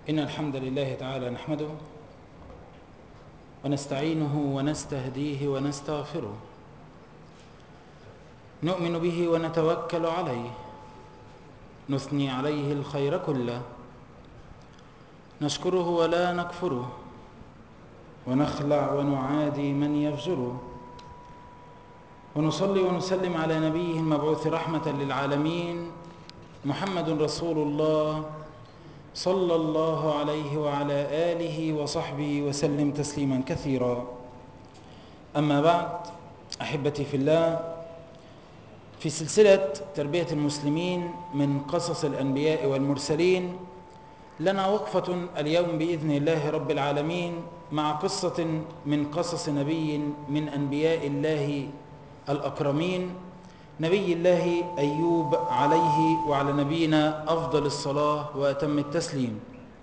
إن الحمد لله تعالى نحمده ونستعينه ونستهديه ونستغفره نؤمن به ونتوكل عليه نثني عليه الخير كله نشكره ولا نكفره ونخلع ونعادي من يفجره ونصلي ونسلم على نبيه المبعوث رحمة للعالمين محمد رسول الله صلى الله عليه وعلى آله وصحبه وسلم تسليما كثيرا أما بعد أحبتي في الله في سلسلة تربية المسلمين من قصص الأنبياء والمرسلين لنا وقفة اليوم بإذن الله رب العالمين مع قصة من قصص نبي من أنبياء الله الأكرمين نبي الله أيوب عليه وعلى نبينا أفضل الصلاة وأتم التسليم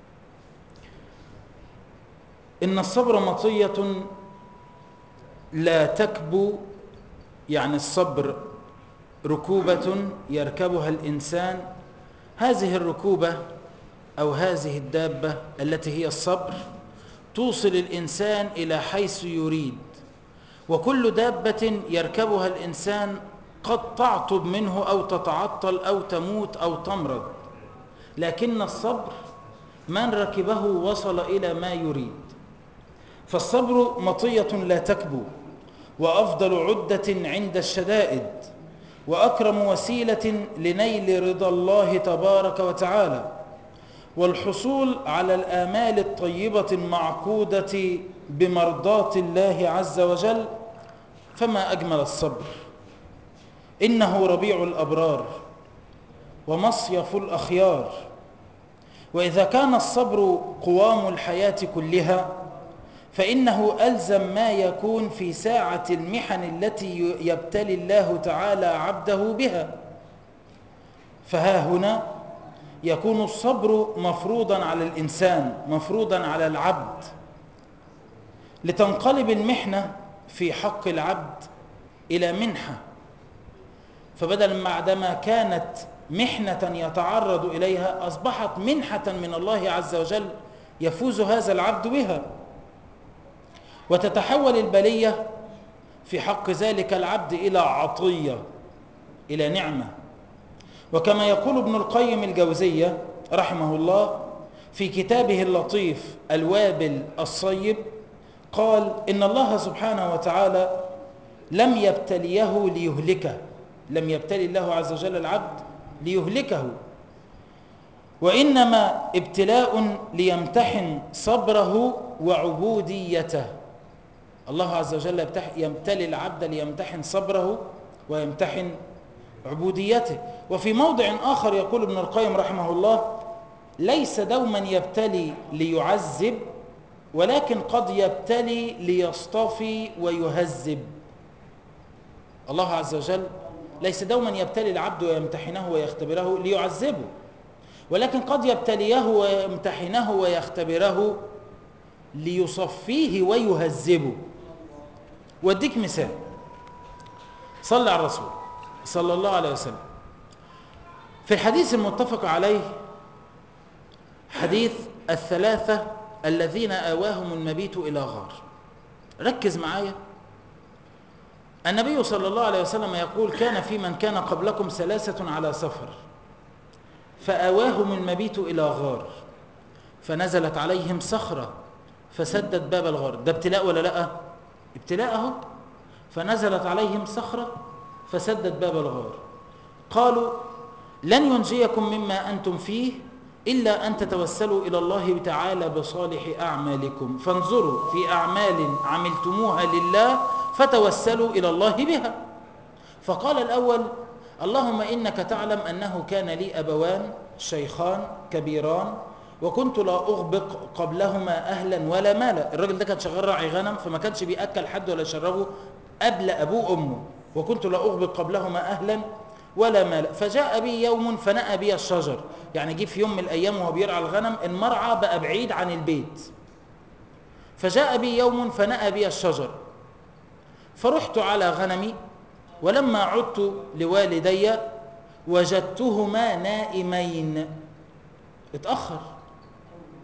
إن الصبر مطية لا تكبو يعني الصبر ركوبة يركبها الإنسان هذه الركوبة أو هذه الدابة التي هي الصبر توصل الإنسان إلى حيث يريد وكل دابة يركبها الإنسان قد تعطب منه أو تتعطل أو تموت أو تمرض لكن الصبر من ركبه وصل إلى ما يريد فالصبر مطية لا تكبو وأفضل عدة عند الشدائد وأكرم وسيلة لنيل رضا الله تبارك وتعالى والحصول على الآمال الطيبة المعقودة بمرضاة الله عز وجل فما أجمل الصبر إنه ربيع الأبرار ومصيف الأخيار وإذا كان الصبر قوام الحياة كلها فإنه ألزم ما يكون في ساعة المحن التي يبتلي الله تعالى عبده بها فها هنا يكون الصبر مفروضا على الإنسان مفروضا على العبد لتنقلب المحنة في حق العبد إلى منحة فبدل بعدما كانت محنة يتعرض إليها أصبحت منحة من الله عز وجل يفوز هذا العبد بها وتتحول البلية في حق ذلك العبد إلى عطية إلى نعمة وكما يقول ابن القيم الجوزية رحمه الله في كتابه اللطيف الوابل الصيب قال إن الله سبحانه وتعالى لم يبتليه ليهلكه لم يبتلي الله عز وجل العبد ليهلكه وإنما ابتلاء ليمتحن صبره وعبوديته الله عز وجل يمتلي العبد ليمتحن صبره ويمتحن عبوديته وفي موضع آخر يقول ابن القيم رحمه الله ليس دوما يبتلي ليعذب ولكن قد يبتلي ليصطفي ويهذب الله عز وجل ليس دوما يبتلي العبد ويمتحنه ويختبره ليعذبه ولكن قد يبتليه ويمتحنه ويختبره ليصفيه ويهذبه واديك مثال صلى على الرسول صلى الله عليه وسلم في الحديث المتفق عليه حديث الثلاثة الذين آواهم المبيت إلى غار ركز معايا النبي صلى الله عليه وسلم يقول كان في من كان قبلكم ثلاثة على سفر فآواهم المبيت إلى غار فنزلت عليهم صخرة فسدت باب الغار ده ابتلاء ولا لا ابتلاء اهو فنزلت عليهم صخرة فسدت باب الغار قالوا لن ينجيكم مما أنتم فيه إلا أن تتوسلوا إلى الله تعالى بصالح أعمالكم فانظروا في أعمال عملتموها لله فتوسلوا إلى الله بها فقال الأول اللهم إنك تعلم أنه كان لي أبوان شيخان كبيران وكنت لا أغبق قبلهما أهلا ولا مالا الراجل ده كان شغال راعي غنم فما كانش بيأكل حد ولا يشربه قبل أبوه أمه وكنت لا أغبق قبلهما أهلا ولا مالا فجاء بي يوم فنأى بي الشجر يعني جه في يوم من الأيام وهو بيرعى الغنم المرعى بقى بعيد عن البيت فجاء بي يوم فنأى بي الشجر فرحت على غنمي ولما عدت لوالدي وجدتهما نائمين اتأخر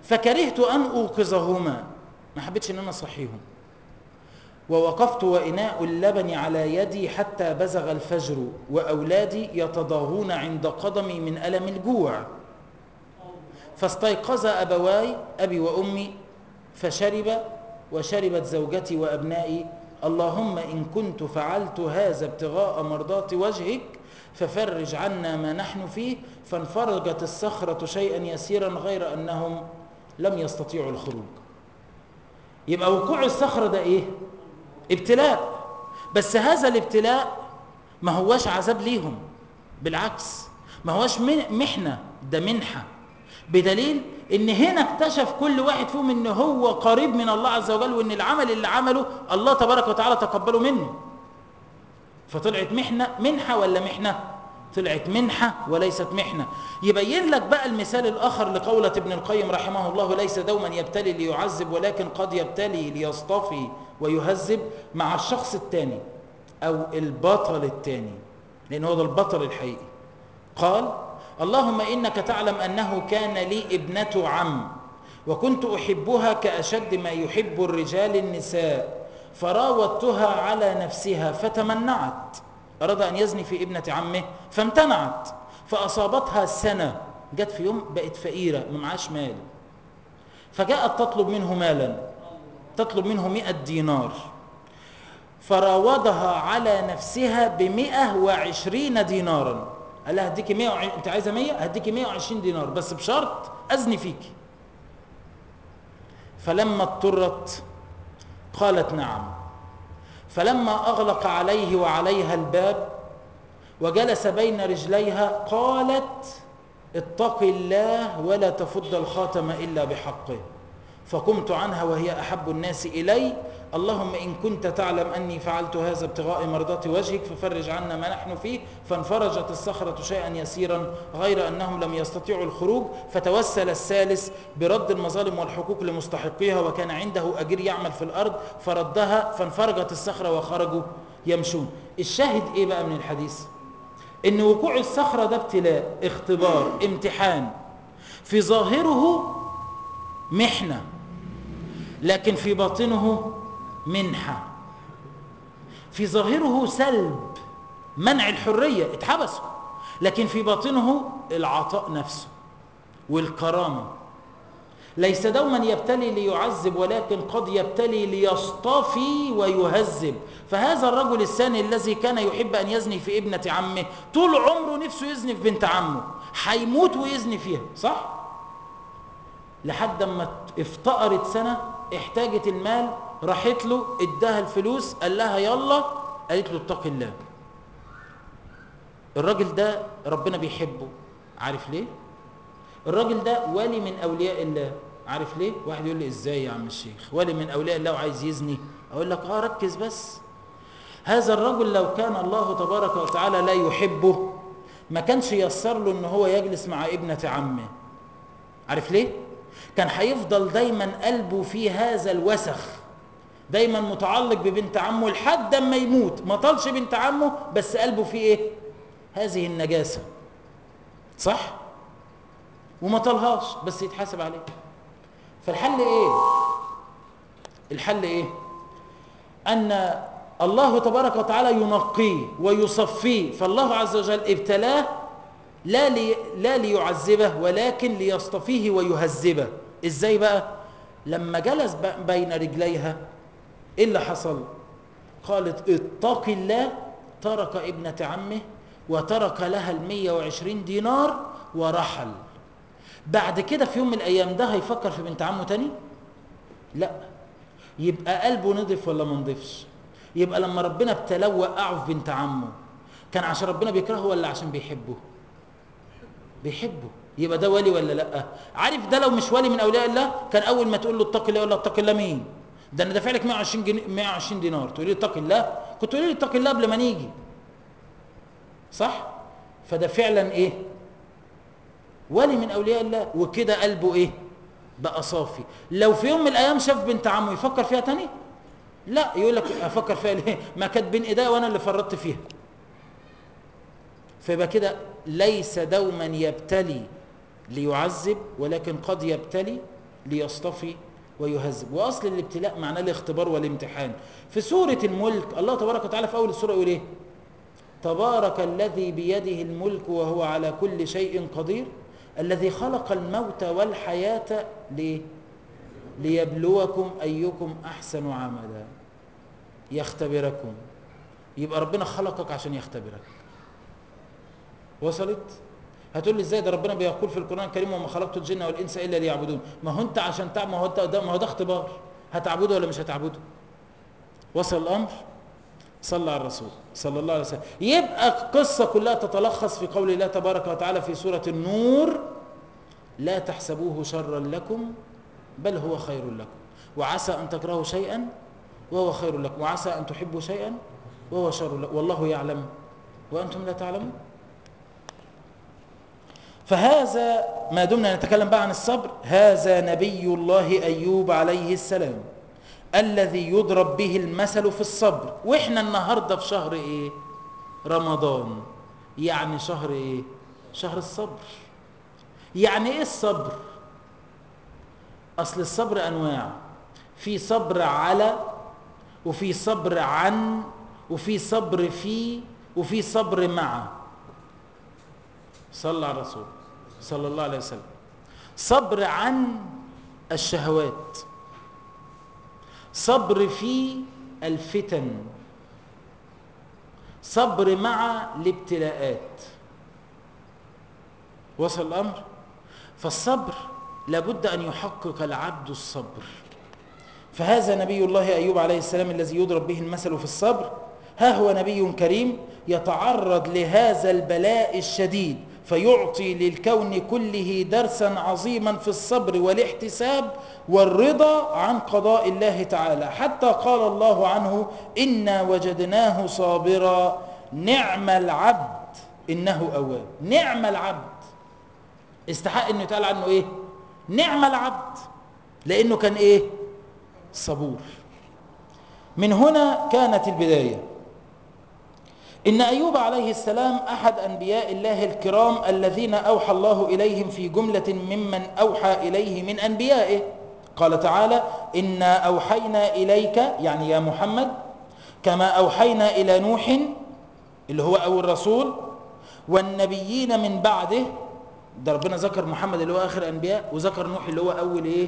فكرهت أن أوقظهما ما حبيتش أن أنا أصحيهم ووقفت وإناء اللبن على يدي حتى بزغ الفجر وأولادي يتضاغون عند قدمي من ألم الجوع فاستيقظ أبواي أبي وأمي فشرب وشربت زوجتي وأبنائي اللهم إن كنت فعلت هذا ابتغاء مرضات وجهك ففرج عنا ما نحن فيه فانفرجت الصخرة شيئا يسيرا غير أنهم لم يستطيعوا الخروج يبقى وقوع الصخرة ده إيه ابتلاء بس هذا الابتلاء ما هواش عذاب ليهم بالعكس ما هواش محنة ده منحة بدليل ان هنا اكتشف كل واحد فيهم ان هو قريب من الله عز وجل وان العمل اللي عمله الله تبارك وتعالى تقبله منه فطلعت محنة منحة ولا محنة طلعت منحة وليست محنة يبين لك بقى المثال الآخر لقولة ابن القيم رحمه الله ليس دوما يبتلي ليعذب ولكن قد يبتلي ليصطفي ويهذب مع الشخص الثاني أو البطل الثاني لأن هو ده البطل الحقيقي قال اللهم إنك تعلم أنه كان لي ابنة عم وكنت أحبها كأشد ما يحب الرجال النساء فراودتها على نفسها فتمنعت أراد أن يزني في ابنة عمه فامتنعت فأصابتها سنة جت في يوم بقت فقيرة ما معاش مال فجاءت تطلب منه مالا تطلب منه مئة دينار فراودها على نفسها بمئة وعشرين دينارا قال لها هديكي 100 وع... انت عايزه 100 هديكي 120 دينار بس بشرط ازني فيكي فلما اضطرت قالت نعم فلما اغلق عليه وعليها الباب وجلس بين رجليها قالت اتق الله ولا تفض الخاتم الا بحقه فقمت عنها وهي احب الناس الي اللهم إن كنت تعلم أني فعلت هذا ابتغاء مرضات وجهك ففرج عنا ما نحن فيه فانفرجت الصخرة شيئا يسيرا غير أنهم لم يستطيعوا الخروج فتوسل الثالث برد المظالم والحقوق لمستحقيها وكان عنده أجير يعمل في الأرض فردها فانفرجت الصخرة وخرجوا يمشون الشاهد إيه بقى من الحديث إن وقوع الصخرة ده ابتلاء اختبار امتحان في ظاهره محنة لكن في باطنه منحة في ظاهره سلب منع الحرية اتحبسوا لكن في باطنه العطاء نفسه والكرامة ليس دوما يبتلي ليعذب ولكن قد يبتلي ليصطفي ويهذب فهذا الرجل الثاني الذي كان يحب أن يزني في ابنة عمه طول عمره نفسه يزني في بنت عمه هيموت ويزني فيها صح؟ لحد ما افتقرت سنة احتاجت المال راحت له اداها الفلوس قال لها يلا قالت له اتق الله الراجل ده ربنا بيحبه عارف ليه الراجل ده ولي من اولياء الله عارف ليه واحد يقول لي ازاي يا عم الشيخ ولي من اولياء الله وعايز يزني اقول لك اه ركز بس هذا الرجل لو كان الله تبارك وتعالى لا يحبه ما كانش يسر له ان هو يجلس مع ابنة عمه عارف ليه كان هيفضل دايما قلبه في هذا الوسخ دايما متعلق ببنت عمه لحد ما يموت ما طالش بنت عمه بس قلبه فيه ايه هذه النجاسة صح وما طالهاش بس يتحاسب عليه فالحل ايه الحل ايه ان الله تبارك وتعالى ينقيه ويصفيه فالله عز وجل ابتلاه لا لي لا ليعذبه ولكن ليصطفيه ويهذبه ازاي بقى لما جلس بين رجليها ايه اللي حصل قالت اتق الله ترك ابنة عمه وترك لها المية وعشرين دينار ورحل بعد كده في يوم من الايام ده هيفكر في بنت عمه تاني لا يبقى قلبه نضف ولا ما نضفش يبقى لما ربنا ابتلاه وقعه في بنت عمه كان عشان ربنا بيكرهه ولا عشان بيحبه بيحبه يبقى ده ولي ولا لا عارف ده لو مش ولي من اولياء الله كان اول ما تقول له اتق الله يقول له اتق الله مين ده انا دافع لك 120 جنيه 120 دينار تقول لي اتق الله كنت تقول لي اتق الله قبل ما نيجي صح فده فعلا ايه ولي من اولياء الله وكده قلبه ايه بقى صافي لو في يوم من الايام شاف بنت عمه يفكر فيها تاني لا يقول لك افكر فيها ليه ما كانت بين ايديا وانا اللي فرطت فيها فيبقى كده ليس دوما يبتلي ليعذب ولكن قد يبتلي ليصطفي ويهذب واصل الابتلاء معناه الاختبار والامتحان في سوره الملك الله تبارك وتعالى في اول السوره يقول ايه تبارك الذي بيده الملك وهو على كل شيء قدير الذي خلق الموت والحياه ليه ليبلوكم ايكم احسن عملا يختبركم يبقى ربنا خلقك عشان يختبرك وصلت هتقول لي ازاي ده ربنا بيقول في القران الكريم وما خلقت الجن والانس الا ليعبدون ما هو انت عشان تعمل ما هو ده ما هو ده اختبار هتعبده ولا مش هتعبده وصل الامر صلى على الرسول صلى الله عليه وسلم يبقى القصه كلها تتلخص في قول الله تبارك وتعالى في سوره النور لا تحسبوه شرا لكم بل هو خير لكم وعسى ان تكرهوا شيئا وهو خير لكم وعسى ان تحبوا شيئا وهو شر لكم والله يعلم وانتم لا تعلمون فهذا ما دمنا نتكلم بقى عن الصبر هذا نبي الله ايوب عليه السلام الذي يضرب به المثل في الصبر واحنا النهارده في شهر ايه رمضان يعني شهر ايه شهر الصبر يعني ايه الصبر اصل الصبر انواع في صبر على وفي صبر عن وفي صبر في وفي صبر مع صلى على الرسول صلى الله عليه وسلم صبر عن الشهوات صبر في الفتن صبر مع الابتلاءات وصل الامر فالصبر لابد ان يحقق العبد الصبر فهذا نبي الله ايوب عليه السلام الذي يضرب به المثل في الصبر ها هو نبي كريم يتعرض لهذا البلاء الشديد فيعطي للكون كله درسا عظيما في الصبر والاحتساب والرضا عن قضاء الله تعالى حتى قال الله عنه انا وجدناه صابرا نعم العبد انه اواب نعم العبد استحق انه يتقال عنه ايه نعم العبد لانه كان ايه صبور من هنا كانت البدايه إن أيوب عليه السلام أحد أنبياء الله الكرام الذين أوحى الله إليهم في جملة ممن أوحى إليه من أنبيائه قال تعالى إنا أوحينا إليك يعني يا محمد كما أوحينا إلى نوح اللي هو أول رسول والنبيين من بعده ده ربنا ذكر محمد اللي هو آخر أنبياء وذكر نوح اللي هو أول إيه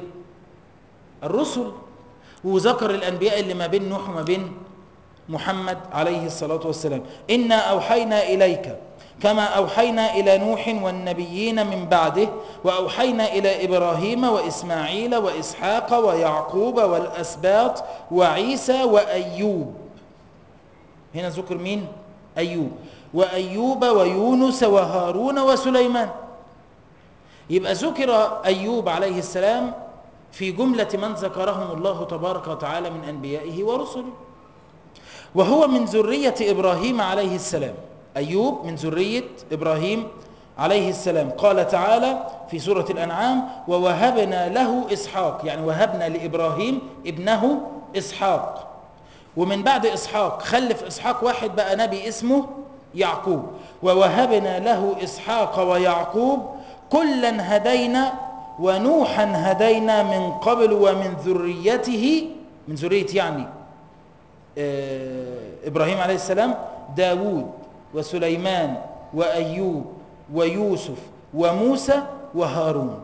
الرسل وذكر الأنبياء اللي ما بين نوح وما بين محمد عليه الصلاة والسلام إنا أوحينا إليك كما أوحينا إلى نوح والنبيين من بعده وأوحينا إلى إبراهيم وإسماعيل وإسحاق ويعقوب والأسباط وعيسى وأيوب هنا ذكر مين؟ أيوب وأيوب ويونس وهارون وسليمان يبقى ذكر أيوب عليه السلام في جملة من ذكرهم الله تبارك وتعالى من أنبيائه ورسله وهو من ذرية إبراهيم عليه السلام أيوب من ذرية إبراهيم عليه السلام قال تعالى في سورة الأنعام ووهبنا له إسحاق يعني وهبنا لإبراهيم ابنه إسحاق ومن بعد إسحاق خلف إسحاق واحد بقى نبي اسمه يعقوب ووهبنا له إسحاق ويعقوب كلا هدينا ونوحا هدينا من قبل ومن ذريته من ذرية يعني إبراهيم عليه السلام داود وسليمان وأيوب ويوسف وموسى وهارون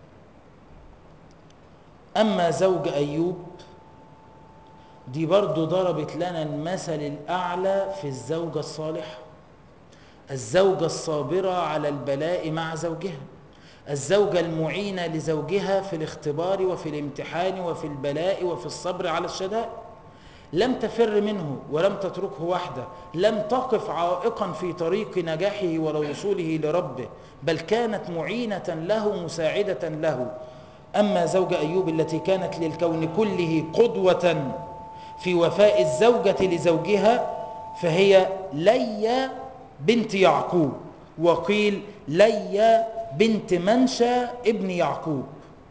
أما زوج أيوب دي برضو ضربت لنا المثل الأعلى في الزوجة الصالحة الزوجة الصابرة على البلاء مع زوجها الزوجة المعينة لزوجها في الاختبار وفي الامتحان وفي البلاء وفي الصبر على الشدائد لم تفر منه ولم تتركه وحده لم تقف عائقا في طريق نجاحه ووصوله لربه بل كانت معينة له مساعدة له أما زوج أيوب التي كانت للكون كله قدوة في وفاء الزوجة لزوجها فهي ليا بنت يعقوب وقيل ليا بنت منشى ابن يعقوب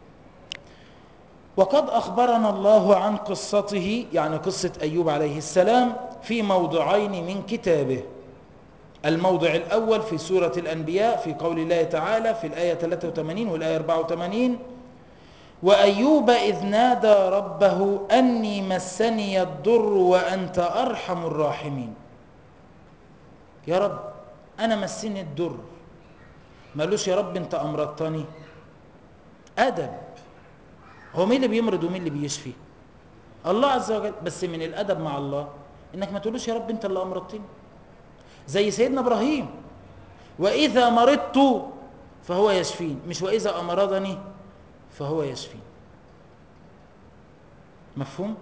وقد أخبرنا الله عن قصته يعني قصة أيوب عليه السلام في موضعين من كتابه الموضع الأول في سورة الأنبياء في قول الله تعالى في الآية 83 والآية 84 وأيوب إذ نادى ربه أني مسني الضر وأنت أرحم الراحمين يا رب أنا مسني الضر مالوش يا رب أنت أمرضتني أدب هو مين اللي بيمرض ومين اللي بيشفي الله عز وجل بس من الأدب مع الله إنك ما تقولوش يا رب أنت اللي أمرضتني زي سيدنا إبراهيم وإذا مرضت فهو يشفين مش وإذا أمرضني فهو يشفين مفهوم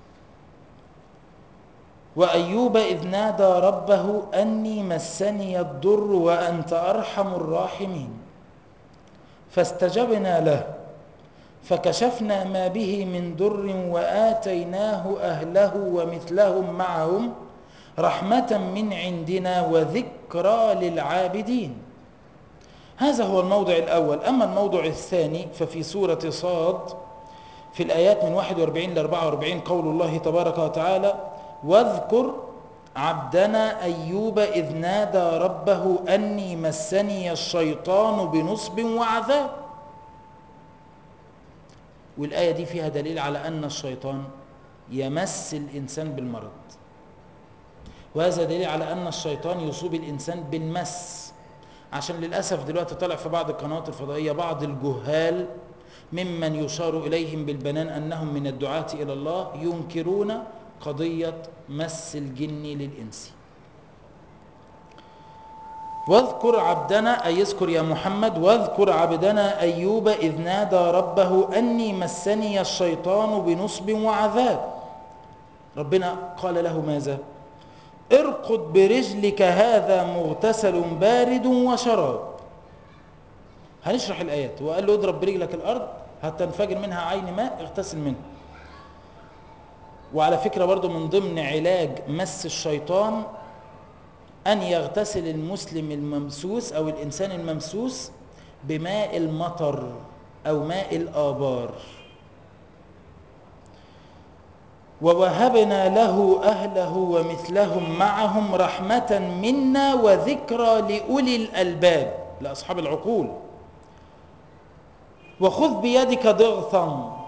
وأيوب إذ نادى ربه أني مسني الضر وأنت أرحم الراحمين فاستجبنا له فكشفنا ما به من ضر وآتيناه أهله ومثلهم معهم رحمة من عندنا وذكرى للعابدين هذا هو الموضع الأول أما الموضع الثاني ففي سورة صاد في الآيات من 41 ل 44 قول الله تبارك وتعالى واذكر عبدنا أيوب إذ نادى ربه أني مسني الشيطان بنصب وعذاب والآية دي فيها دليل على أن الشيطان يمس الإنسان بالمرض وهذا دليل على أن الشيطان يصيب الإنسان بالمس عشان للأسف دلوقتي طلع في بعض القنوات الفضائية بعض الجهال ممن يشار إليهم بالبنان أنهم من الدعاة إلى الله ينكرون قضية مس الجن للإنس واذكر عبدنا أي يذكر يا محمد واذكر عبدنا أيوب إذ نادى ربه أني مسني الشيطان بنصب وعذاب ربنا قال له ماذا ارقد برجلك هذا مغتسل بارد وشراب هنشرح الآيات وقال له اضرب برجلك الأرض هتنفجر منها عين ماء اغتسل منه وعلى فكرة برضو من ضمن علاج مس الشيطان أن يغتسل المسلم الممسوس أو الإنسان الممسوس بماء المطر أو ماء الآبار ووهبنا له أهله ومثلهم معهم رحمة منا وذكرى لأولي الألباب لأصحاب العقول وخذ بيدك ضغثا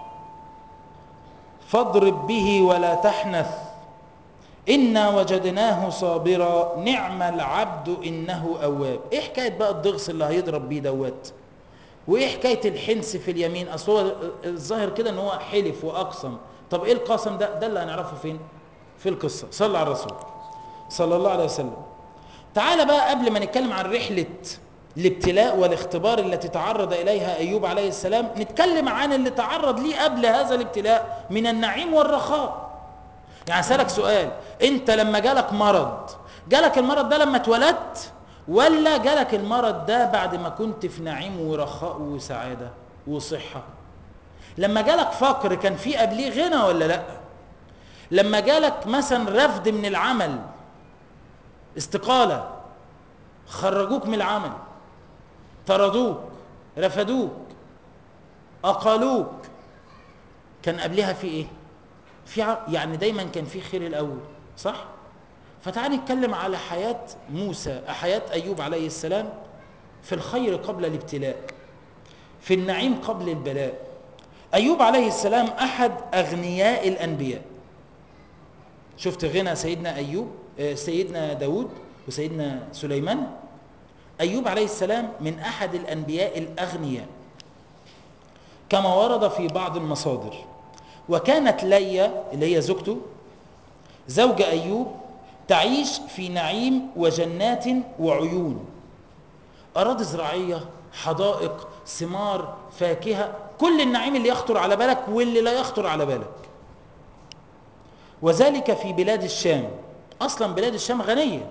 فاضرب به ولا تحنث إنا وجدناه صابرا نعم العبد إنه أواب إيه حكاية بقى الضغث اللي هيضرب بيه دوت وإيه حكاية الحنس في اليمين أصل هو الظاهر كده إن هو حلف وأقسم طب إيه القسم ده ده اللي هنعرفه فين في القصة صلى على الرسول صلى الله عليه وسلم تعال بقى قبل ما نتكلم عن رحلة الابتلاء والاختبار التي تعرض إليها أيوب عليه السلام نتكلم عن اللي تعرض ليه قبل هذا الابتلاء من النعيم والرخاء يعني أسألك سؤال أنت لما جالك مرض جالك المرض ده لما اتولدت ولا جالك المرض ده بعد ما كنت في نعيم ورخاء وسعادة وصحة لما جالك فقر كان في قبليه غنى ولا لا لما جالك مثلا رفض من العمل استقالة خرجوك من العمل طردوك رفدوك أقالوك كان قبلها في ايه في ع... يعني دايما كان في خير الاول صح فتعال نتكلم على حياة موسى حياة أيوب عليه السلام في الخير قبل الابتلاء في النعيم قبل البلاء أيوب عليه السلام أحد أغنياء الأنبياء شفت غنى سيدنا أيوب سيدنا داود وسيدنا سليمان أيوب عليه السلام من أحد الأنبياء الأغنياء كما ورد في بعض المصادر وكانت ليا اللي هي زوجته زوج أيوب تعيش في نعيم وجنات وعيون أراضي زراعية حدائق ثمار فاكهة كل النعيم اللي يخطر على بالك واللي لا يخطر على بالك وذلك في بلاد الشام أصلا بلاد الشام غنية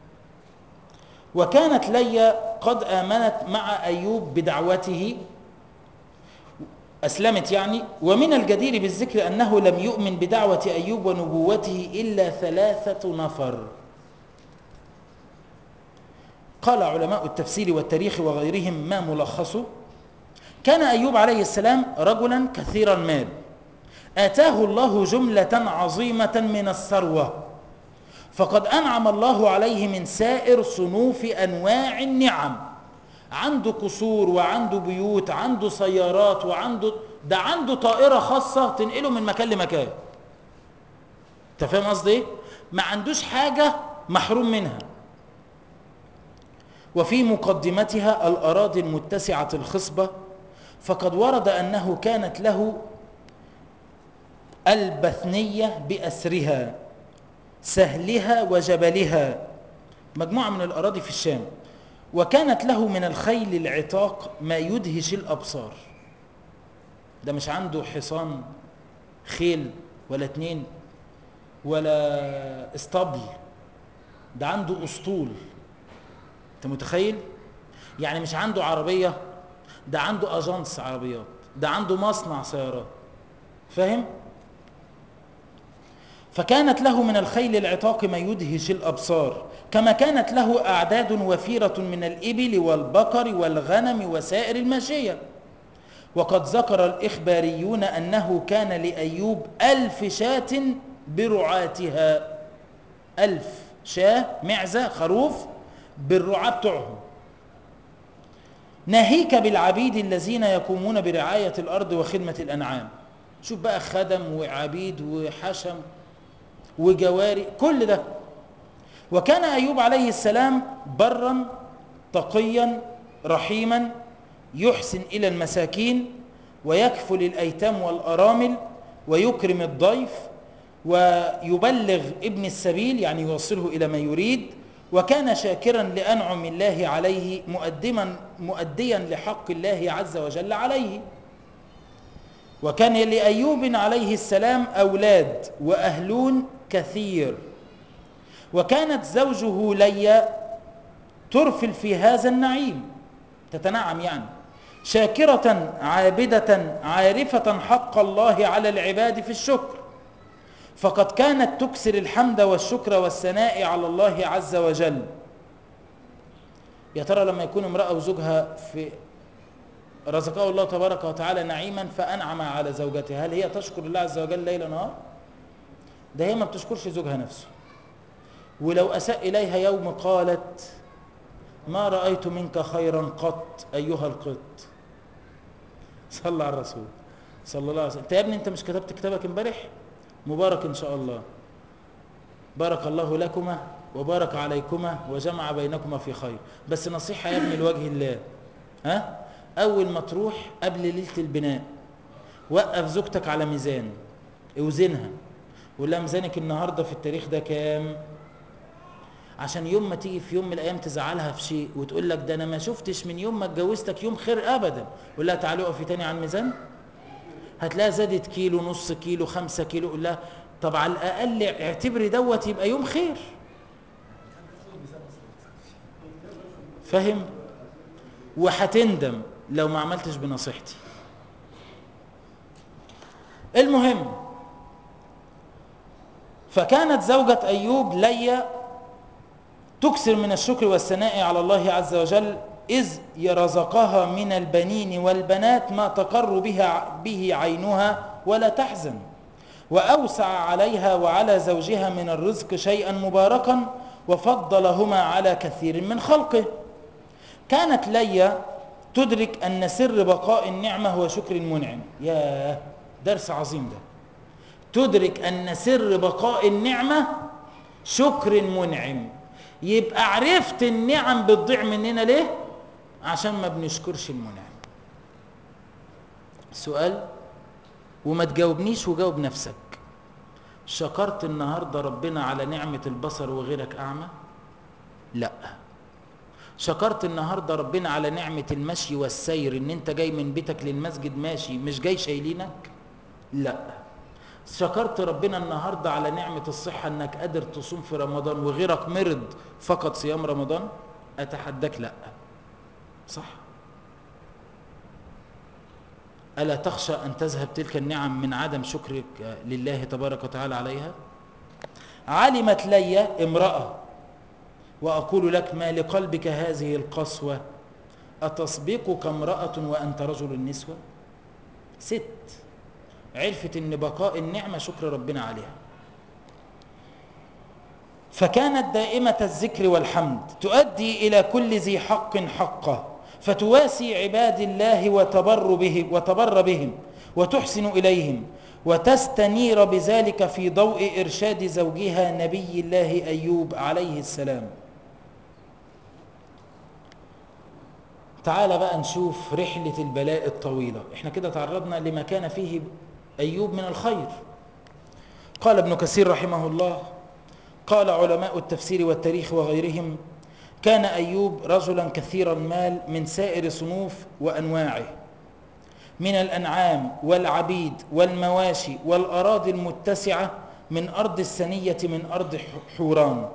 وكانت ليا قد آمنت مع أيوب بدعوته أسلمت يعني ومن الجدير بالذكر أنه لم يؤمن بدعوة أيوب ونبوته إلا ثلاثة نفر قال علماء التفسير والتاريخ وغيرهم ما ملخصه كان أيوب عليه السلام رجلا كثير المال آتاه الله جملة عظيمة من الثروة فقد أنعم الله عليه من سائر صنوف أنواع النعم عنده قصور وعنده بيوت عنده سيارات وعنده ده عنده طائرة خاصة تنقله من مكان لمكان انت فاهم قصدي ايه ما عندوش حاجة محروم منها وفي مقدمتها الأراضي المتسعة الخصبة فقد ورد أنه كانت له البثنية بأسرها سهلها وجبلها مجموعة من الأراضي في الشام وكانت له من الخيل العتاق ما يدهش الأبصار ده مش عنده حصان خيل ولا اتنين ولا اسطبل ده عنده اسطول انت متخيل يعني مش عنده عربية ده عنده اجانس عربيات ده عنده مصنع سيارات فاهم فكانت له من الخيل العتاق ما يدهش الابصار كما كانت له اعداد وفيرة من الابل والبقر والغنم وسائر الماشية وقد ذكر الإخباريون أنه كان لأيوب ألف شاة برعاتها ألف شاة معزة خروف بالرعاة بتوعهم ناهيك بالعبيد الذين يقومون برعاية الأرض وخدمة الأنعام شوف بقى خدم وعبيد وحشم وجواري كل ده وكان أيوب عليه السلام برا تقيا رحيما يحسن إلى المساكين ويكفل الأيتام والأرامل ويكرم الضيف ويبلغ ابن السبيل يعني يوصله إلى ما يريد وكان شاكرا لأنعم الله عليه مؤدما مؤديا لحق الله عز وجل عليه وكان لأيوب عليه السلام أولاد وأهلون كثير وكانت زوجه ليا ترفل في هذا النعيم تتنعم يعني شاكرة عابدة عارفة حق الله على العباد في الشكر فقد كانت تكسر الحمد والشكر والثناء على الله عز وجل يا ترى لما يكون امرأة وزوجها في رزقه الله تبارك وتعالى نعيما فأنعم على زوجتها هل هي تشكر الله عز وجل ليل نهار ده هي ما بتشكرش زوجها نفسه ولو أساء إليها يوم قالت ما رأيت منك خيرا قط أيها القط صلى على الرسول صلى الله عليه وسلم انت يا ابني انت مش كتبت كتابك امبارح مبارك ان شاء الله بارك الله لكما وبارك عليكما وجمع بينكما في خير بس نصيحة يا ابني لوجه الله ها اول ما تروح قبل ليلة البناء وقف زوجتك على ميزان اوزنها وقول لها ميزانك النهارده في التاريخ ده كام عشان يوم ما تيجي في يوم من الايام تزعلها في شيء وتقول لك ده انا ما شفتش من يوم ما اتجوزتك يوم خير ابدا قول لها تعالي اقفي تاني على الميزان هتلاقيها زادت كيلو نص كيلو خمسة كيلو قول لها طب على الاقل اعتبري دوت يبقى يوم خير فاهم وهتندم لو ما عملتش بنصيحتي المهم فكانت زوجة أيوب ليا تكثر من الشكر والثناء على الله عز وجل إذ يرزقها من البنين والبنات ما تقر بها به عينها ولا تحزن وأوسع عليها وعلى زوجها من الرزق شيئا مباركا وفضلهما على كثير من خلقه كانت ليا تدرك أن سر بقاء النعمة هو شكر المنعم يا درس عظيم ده تدرك أن سر بقاء النعمة شكر المنعم يبقى عرفت النعم بتضيع مننا ليه عشان ما بنشكرش المنعم سؤال وما تجاوبنيش وجاوب نفسك شكرت النهاردة ربنا على نعمة البصر وغيرك أعمى لا شكرت النهاردة ربنا على نعمة المشي والسير ان انت جاي من بيتك للمسجد ماشي مش جاي شايلينك لا شكرت ربنا النهاردة على نعمة الصحة انك قادر تصوم في رمضان وغيرك مرض فقط صيام رمضان اتحداك لا صح ألا تخشى أن تذهب تلك النعم من عدم شكرك لله تبارك وتعالى عليها علمت لي امرأة وأقول لك ما لقلبك هذه القسوة أتسبقك امرأة وأنت رجل النسوة ست عرفت ان بقاء النعمة شكر ربنا عليها فكانت دائمة الذكر والحمد تؤدي إلى كل ذي حق حقه فتواسي عباد الله وتبر به وتبر بهم وتحسن إليهم وتستنير بذلك في ضوء إرشاد زوجها نبي الله أيوب عليه السلام تعال بقى نشوف رحلة البلاء الطويلة احنا كده تعرضنا لما كان فيه أيوب من الخير قال ابن كثير رحمه الله قال علماء التفسير والتاريخ وغيرهم كان أيوب رجلا كثير المال من سائر صنوف وأنواعه من الأنعام والعبيد والمواشي والأراضي المتسعة من أرض السنية من أرض حوران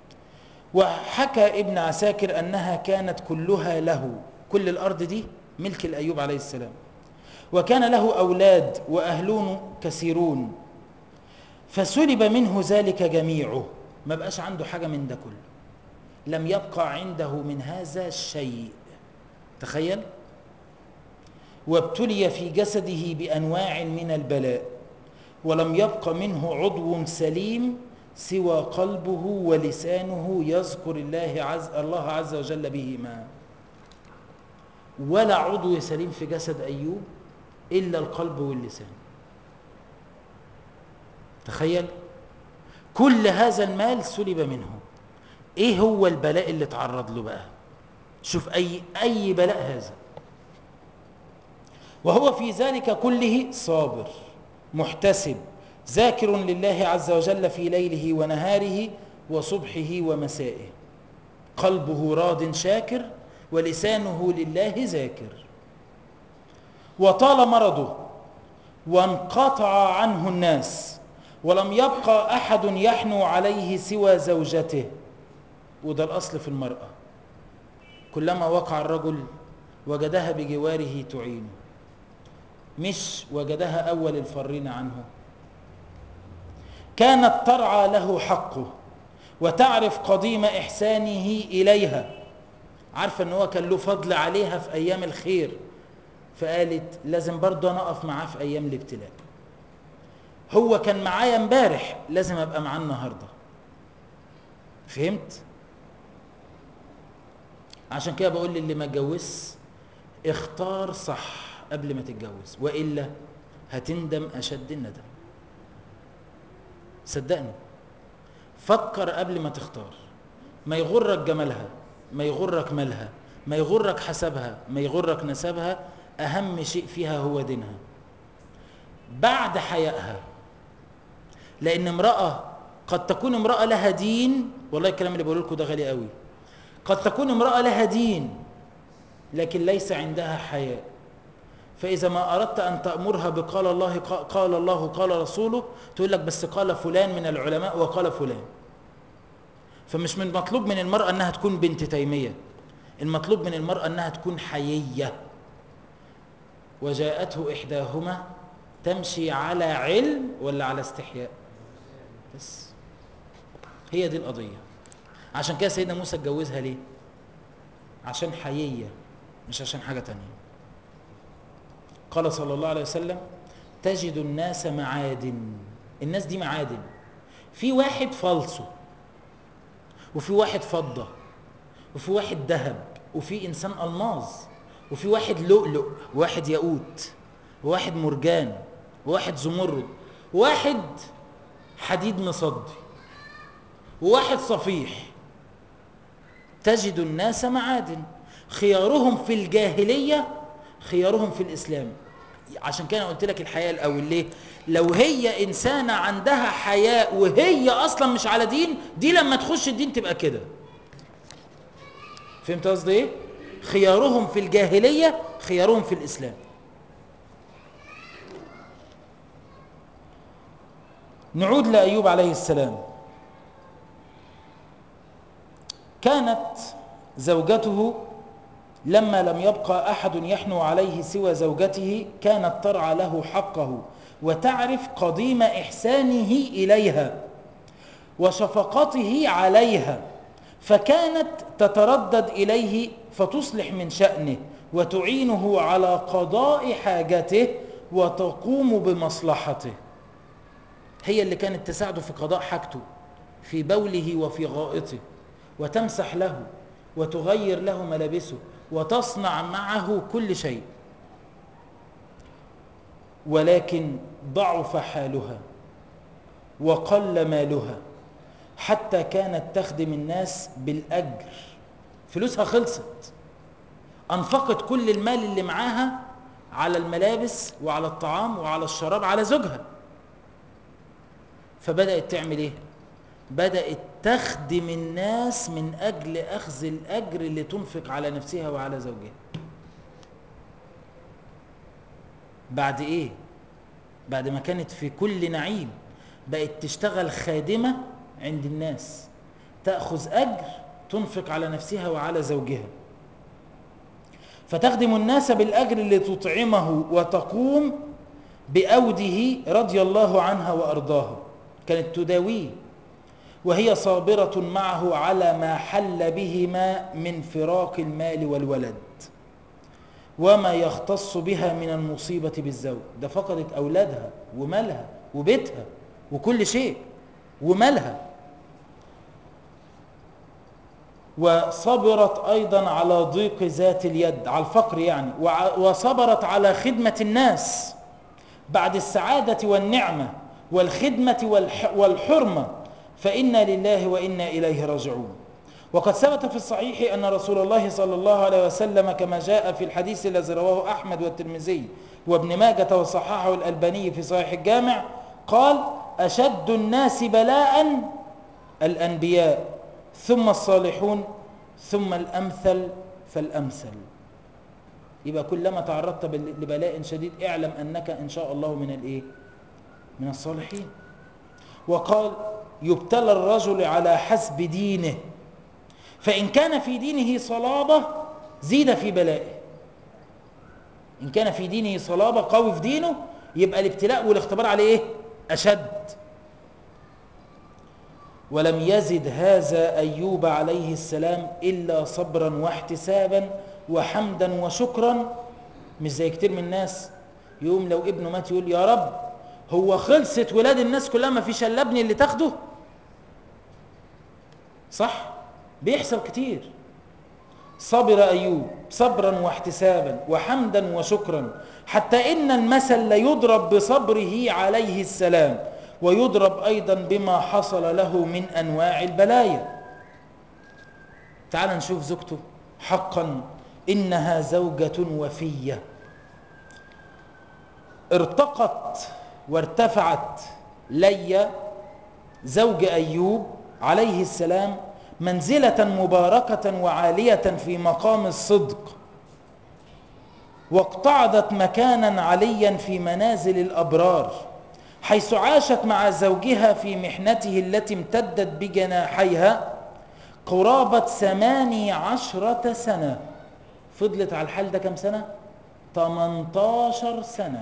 وحكى ابن عساكر أنها كانت كلها له كل الأرض دي ملك الأيوب عليه السلام وكان له أولاد وأهلون كثيرون فسلب منه ذلك جميعه ما بقاش عنده حاجة من ده كله لم يبقى عنده من هذا شيء تخيل وابتلي في جسده بأنواع من البلاء ولم يبق منه عضو سليم سوى قلبه ولسانه يذكر الله عز, الله عز وجل بهما ولا عضو سليم في جسد أيوب إلا القلب واللسان تخيل كل هذا المال سلب منه ايه هو البلاء اللي تعرض له بقى شوف اي اي بلاء هذا وهو في ذلك كله صابر محتسب ذاكر لله عز وجل في ليله ونهاره وصبحه ومسائه قلبه راض شاكر ولسانه لله ذاكر وطال مرضه وانقطع عنه الناس ولم يبقى احد يحنو عليه سوى زوجته وده الاصل في المراه كلما وقع الرجل وجدها بجواره تعينه مش وجدها اول الفرين عنه كانت ترعى له حقه وتعرف قديم احسانه اليها عارفه ان هو كان له فضل عليها في ايام الخير فقالت لازم برضه انا اقف معاه في ايام الابتلاء هو كان معايا امبارح لازم ابقى معاه النهارده فهمت عشان كده بقول للي ما اتجوزش اختار صح قبل ما تتجوز والا هتندم اشد الندم صدقني فكر قبل ما تختار ما يغرك جمالها ما يغرك مالها ما يغرك حسبها ما يغرك نسبها اهم شيء فيها هو دينها بعد حيائها لان امراه قد تكون امراه لها دين والله الكلام اللي بقوله لكم ده غالي قوي قد تكون امراه لها دين لكن ليس عندها حياء فإذا ما أردت أن تأمرها بقال الله قال الله قال رسوله تقول لك بس قال فلان من العلماء وقال فلان فمش من مطلوب من المرأة أنها تكون بنت تيمية المطلوب من المرأة أنها تكون حيية وجاءته إحداهما تمشي على علم ولا على استحياء بس هي دي القضية عشان كده سيدنا موسى اتجوزها ليه عشان حيية مش عشان حاجة تانية قال صلى الله عليه وسلم تجد الناس معادن الناس دي معادن في واحد فالصو وفي واحد فضة وفي واحد ذهب وفي إنسان ألماظ وفي واحد لؤلؤ وواحد ياقوت وواحد مرجان وواحد زمرد وواحد حديد مصدي وواحد صفيح تجد الناس معادن خيارهم في الجاهلية خيارهم في الإسلام عشان كده قلت لك الحياء الأول ليه لو هي إنسانة عندها حياء وهي أصلا مش على دين دي لما تخش الدين تبقى كده فهمت قصدي ايه خيارهم في الجاهلية خيارهم في الإسلام نعود لأيوب عليه السلام كانت زوجته لما لم يبقى أحد يحنو عليه سوى زوجته كانت ترعى له حقه وتعرف قديم إحسانه إليها وشفقته عليها فكانت تتردد إليه فتصلح من شأنه وتعينه على قضاء حاجته وتقوم بمصلحته هي اللي كانت تساعده في قضاء حاجته في بوله وفي غائطه وتمسح له وتغير له ملابسه وتصنع معه كل شيء ولكن ضعف حالها وقل مالها حتى كانت تخدم الناس بالأجر فلوسها خلصت أنفقت كل المال اللي معاها على الملابس وعلى الطعام وعلى الشراب على زوجها فبدأت تعمل ايه بدأت تخدم الناس من أجل أخذ الأجر اللي تنفق على نفسها وعلى زوجها بعد ايه بعد ما كانت في كل نعيم بقت تشتغل خادمة عند الناس تأخذ أجر تنفق على نفسها وعلى زوجها فتخدم الناس بالأجر اللي تطعمه وتقوم بأوده رضي الله عنها وأرضاها كانت تداويه وهي صابرة معه على ما حل بهما من فراق المال والولد وما يختص بها من المصيبة بالزوج ده فقدت أولادها ومالها وبيتها وكل شيء ومالها وصبرت أيضا على ضيق ذات اليد على الفقر يعني وصبرت على خدمة الناس بعد السعادة والنعمة والخدمة والحرمة فإنا لله وإنا إليه راجعون وقد ثبت في الصحيح أن رسول الله صلى الله عليه وسلم كما جاء في الحديث الذي رواه أحمد والترمذي وابن ماجة وصححه الألباني في صحيح الجامع قال أشد الناس بلاء الأنبياء ثم الصالحون ثم الأمثل فالأمثل يبقى كلما تعرضت لبلاء شديد اعلم أنك إن شاء الله من الإيه؟ من الصالحين وقال يبتلى الرجل على حسب دينه فإن كان في دينه صلابة زيد في بلائه إن كان في دينه صلابة قوي في دينه يبقى الابتلاء والاختبار عليه إيه؟ أشد ولم يزد هذا أيوب عليه السلام إلا صبرا واحتسابا وحمدا وشكرا مش زي كتير من الناس يقوم لو ابنه مات يقول يا رب هو خلصت ولاد الناس كلها ما فيش الا ابني اللي تاخده صح بيحصل كتير صبر أيوب صبرا واحتسابا وحمدا وشكرا حتى إن المثل ليضرب بصبره عليه السلام ويضرب أيضا بما حصل له من أنواع البلايا تعال نشوف زوجته حقا إنها زوجة وفية ارتقت وارتفعت ليا زوج أيوب عليه السلام منزلة مباركة وعالية في مقام الصدق واقتعدت مكانا عليا في منازل الأبرار حيث عاشت مع زوجها في محنته التي امتدت بجناحيها قرابة ثماني عشرة سنة فضلت على الحال ده كم سنة؟ 18 سنة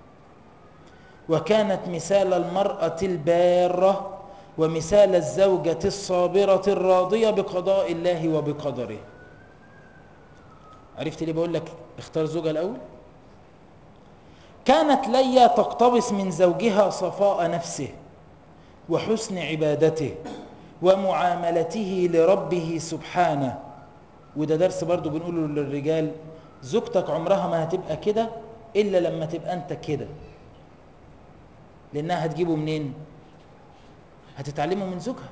وكانت مثال المرأة البارة ومثال الزوجة الصابرة الراضية بقضاء الله وبقدره عرفت ليه بقول لك اختار زوجها الأول كانت ليا تقتبس من زوجها صفاء نفسه وحسن عبادته ومعاملته لربه سبحانه وده درس برضو بنقوله للرجال زوجتك عمرها ما هتبقى كده إلا لما تبقى أنت كده لأنها هتجيبه منين هتتعلمه من زوجها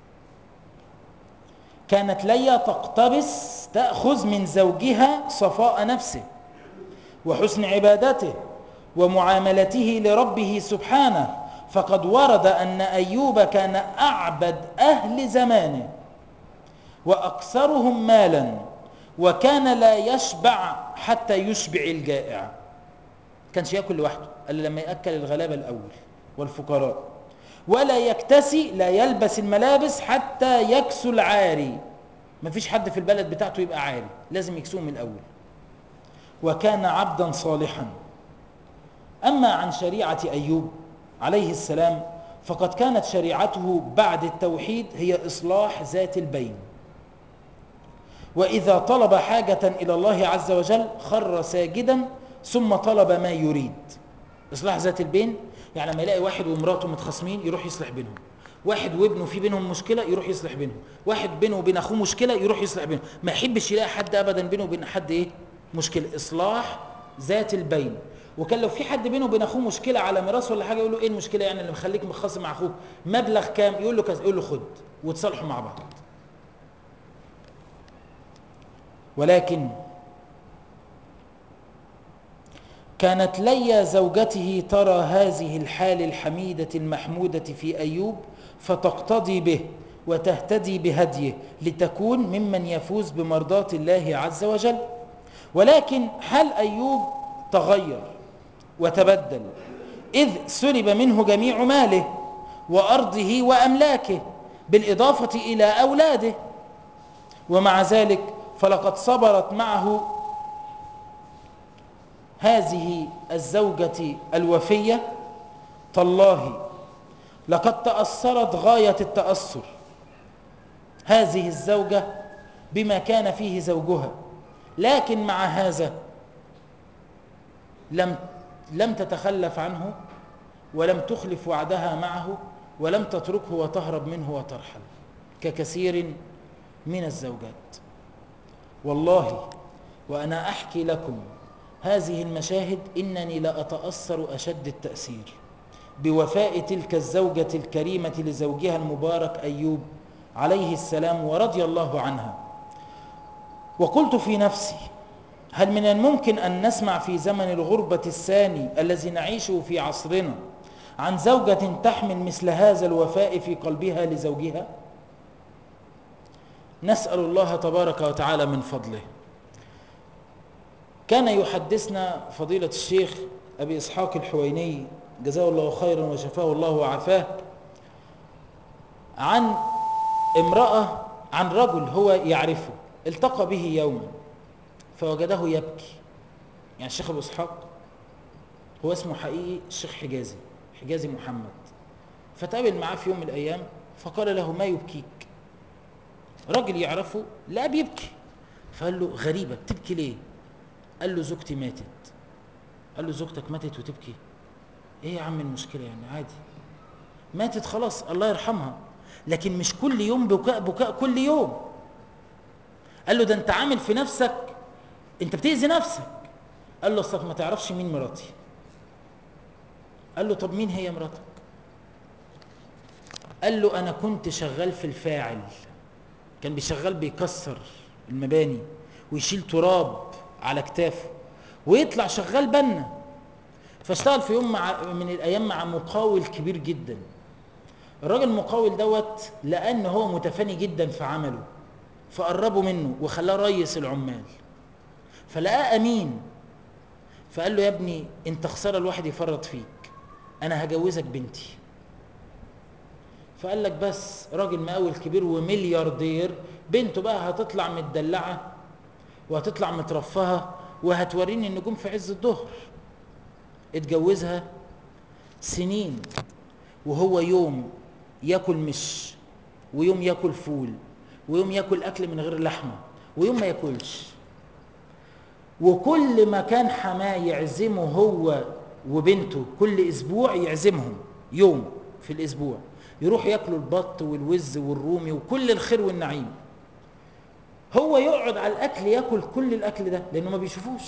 كانت ليا تقتبس تأخذ من زوجها صفاء نفسه وحسن عبادته ومعاملته لربه سبحانه فقد ورد أن أيوب كان أعبد أهل زمانه وأكثرهم مالا وكان لا يشبع حتى يشبع الجائع كانش يأكل لوحده إلا لما يأكل الغلابة الأول والفقراء ولا يكتسي لا يلبس الملابس حتى يكسو العاري ما فيش حد في البلد بتاعته يبقى عاري لازم يكسوه من الأول وكان عبدا صالحا أما عن شريعة أيوب عليه السلام فقد كانت شريعته بعد التوحيد هي إصلاح ذات البين وإذا طلب حاجة إلى الله عز وجل خر ساجدا ثم طلب ما يريد إصلاح ذات البين يعني لما يلاقي واحد ومراته متخاصمين يروح يصلح بينهم واحد وابنه في بينهم مشكله يروح يصلح بينهم واحد بينه وبين اخوه مشكله يروح يصلح بينهم ما يحبش يلاقي حد ابدا بينه وبين حد ايه مشكله اصلاح ذات البين وكان لو في حد بينه وبين اخوه مشكله على ميراث ولا حاجه يقول له ايه المشكله يعني اللي مخليك مخاصم مع اخوك مبلغ كام يقول له كذا يقول له خد وتصالحوا مع بعض ولكن كانت ليا زوجته ترى هذه الحال الحميدة المحمودة في أيوب فتقتضي به وتهتدي بهديه لتكون ممن يفوز بمرضاة الله عز وجل ولكن حال أيوب تغير وتبدل إذ سلب منه جميع ماله وأرضه وأملاكه بالإضافة إلى أولاده ومع ذلك فلقد صبرت معه هذه الزوجة الوفية تالله لقد تأثرت غاية التأثر هذه الزوجة بما كان فيه زوجها لكن مع هذا لم لم تتخلف عنه ولم تخلف وعدها معه ولم تتركه وتهرب منه وترحل ككثير من الزوجات والله وأنا أحكي لكم هذه المشاهد إنني لأتأثر أشد التأثير بوفاء تلك الزوجة الكريمة لزوجها المبارك أيوب عليه السلام ورضي الله عنها وقلت في نفسي هل من الممكن أن نسمع في زمن الغربة الثاني الذي نعيشه في عصرنا عن زوجة تحمل مثل هذا الوفاء في قلبها لزوجها نسأل الله تبارك وتعالى من فضله كان يحدثنا فضيلة الشيخ أبي إسحاق الحويني جزاه الله خيرا وشفاه الله وعافاه عن امرأة عن رجل هو يعرفه التقى به يوما فوجده يبكي يعني الشيخ أبو إسحاق هو اسمه حقيقي الشيخ حجازي حجازي محمد فتقابل معاه في يوم من الأيام فقال له ما يبكيك راجل يعرفه لا بيبكي فقال له غريبة بتبكي ليه قال له زوجتي ماتت قال له زوجتك ماتت وتبكي ايه يا عم المشكلة يعني عادي ماتت خلاص الله يرحمها لكن مش كل يوم بكاء بكاء كل يوم قال له ده انت عامل في نفسك انت بتأذي نفسك قال له اصلك ما تعرفش مين مراتي قال له طب مين هي مراتك قال له انا كنت شغال في الفاعل كان بيشغل بيكسر المباني ويشيل تراب على كتافه ويطلع شغال بنا فاشتغل في يوم مع من الايام مع مقاول كبير جدا الراجل المقاول دوت لان هو متفاني جدا في عمله فقربوا منه وخلاه ريس العمال فلقاه امين فقال له يا ابني انت خساره الواحد يفرط فيك انا هجوزك بنتي فقال لك بس راجل مقاول كبير وملياردير بنته بقى هتطلع متدلعه وهتطلع مترفهه وهتوريني النجوم في عز الظهر اتجوزها سنين وهو يوم ياكل مش ويوم ياكل فول ويوم ياكل اكل من غير لحمه ويوم ما ياكلش وكل ما كان حماه يعزمه هو وبنته كل اسبوع يعزمهم يوم في الاسبوع يروح ياكلوا البط والوز والرومي وكل الخير والنعيم هو يقعد على الاكل ياكل كل الاكل ده لانه ما بيشوفوش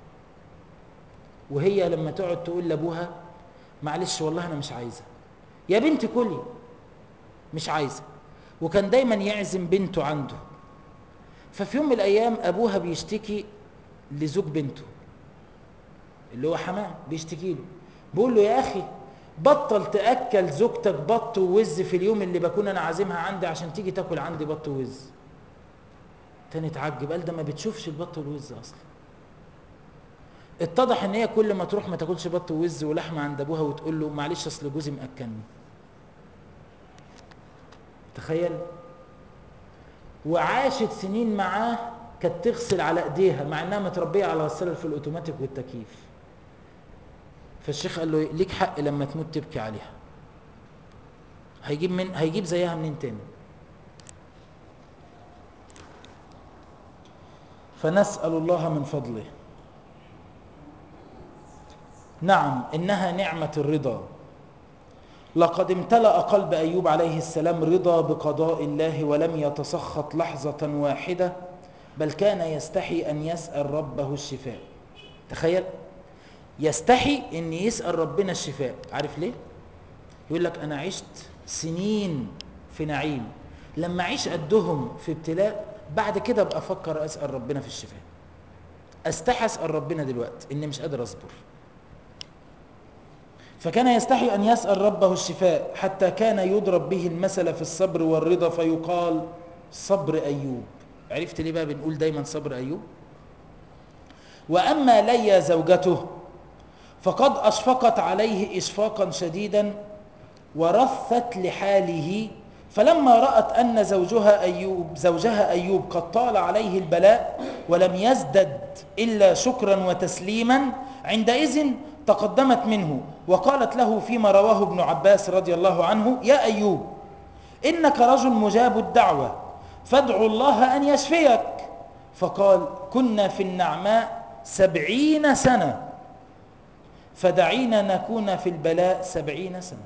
وهي لما تقعد تقول لابوها معلش والله انا مش عايزه يا بنتي كلي مش عايزه وكان دايما يعزم بنته عنده ففي يوم من الايام ابوها بيشتكي لزوج بنته اللي هو حماه بيشتكي له بيقول له يا اخي بطل تاكل زوجتك بط ووز في اليوم اللي بكون انا عازمها عندي عشان تيجي تاكل عندي بط ووز تاني اتعجب قال ده ما بتشوفش البط والوز اصلا اتضح ان هي كل ما تروح ما تاكلش بط ووز ولحمه عند ابوها وتقول له معلش اصل جوزي مأكلني تخيل وعاشت سنين معاه كانت تغسل على ايديها مع انها متربيه على غساله في الاوتوماتيك والتكييف فالشيخ قال له ليك حق لما تموت تبكي عليها هيجيب من هيجيب زيها منين تاني فنسأل الله من فضله نعم إنها نعمة الرضا لقد امتلأ قلب أيوب عليه السلام رضا بقضاء الله ولم يتسخط لحظة واحدة بل كان يستحي أن يسأل ربه الشفاء تخيل يستحي أن يسأل ربنا الشفاء عارف ليه؟ يقول لك أنا عشت سنين في نعيم لما أعيش قدهم في ابتلاء بعد كده أبقى أفكر أسأل ربنا في الشفاء أستحي أسأل ربنا دلوقتي إني مش قادر أصبر فكان يستحي أن يسأل ربه الشفاء حتى كان يضرب به المثل في الصبر والرضا فيقال صبر أيوب عرفت ليه بقى بنقول دايما صبر أيوب وأما ليا زوجته فقد أشفقت عليه إشفاقا شديدا ورثت لحاله فلما رأت أن زوجها أيوب زوجها أيوب قد طال عليه البلاء ولم يزدد إلا شكرا وتسليما عندئذ تقدمت منه وقالت له فيما رواه ابن عباس رضي الله عنه يا أيوب إنك رجل مجاب الدعوة فادعوا الله أن يشفيك فقال كنا في النعماء سبعين سنة فدعينا نكون في البلاء سبعين سنة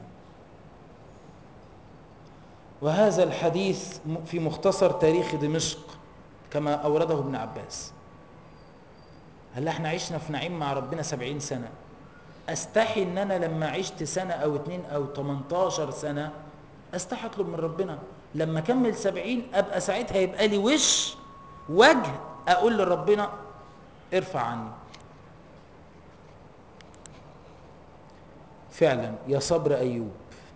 وهذا الحديث في مختصر تاريخ دمشق كما أورده ابن عباس هل احنا عشنا في نعيم مع ربنا سبعين سنة استحي ان انا لما عشت سنة او اتنين او 18 سنة استحي اطلب من ربنا لما اكمل سبعين ابقى ساعتها يبقى لي وش وجه اقول لربنا ارفع عني فعلا يا صبر ايوب